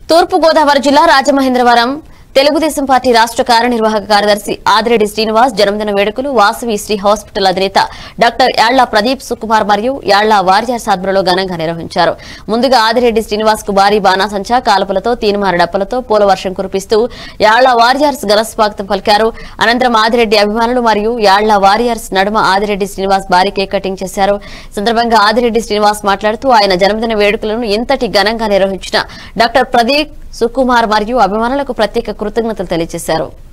తూర్పు గోదావరి జిల్లా రాజమహేంద్రవరం తెలుగుదేశం పార్టీ రాష్ట్ర కార్యనిర్వాహక కార్యదర్శి ఆదిరెడ్డి శ్రీనివాస్ జన్మదిన వేడుకలు వాసవి శ్రీ హాస్పిటల్ అధినేత డాక్టర్ యాళ్ల ప్రదీప్ సుకుమార్ మరియు యాళ్ల వారియర్స్ ఆధ్వర్యంలో ఘనంగా నిర్వహించారు ముందుగా ఆదిరెడ్డి శ్రీనివాస్ కు భారీ బాణాసంచా కాల్పులతో తీన్మార డప్పలతో పూల వర్షం కురిపిస్తూ యాళ్ల వారియర్స్ ఘన స్వాగతం పలికారు అనంతరం ఆదిరెడ్డి అభిమానులు మరియు యాళ్ల వారియర్స్ నడుమ ఆదిరెడ్డి శ్రీనివాస్ భారీ కేక్ కటింగ్ చేశారు ఈ సందర్భంగా ఆదిరెడ్డి శ్రీనివాస్ మాట్లాడుతూ ఆయన జన్మదిన వేడుకలను ఇంతటి ఘనంగా నిర్వహించిన డాక్టర్ ప్రదీప్ సుకుమార్ మరియు అభిమానులకు ప్రత్యేక కృతజ్ఞతలు తెలియజేశారు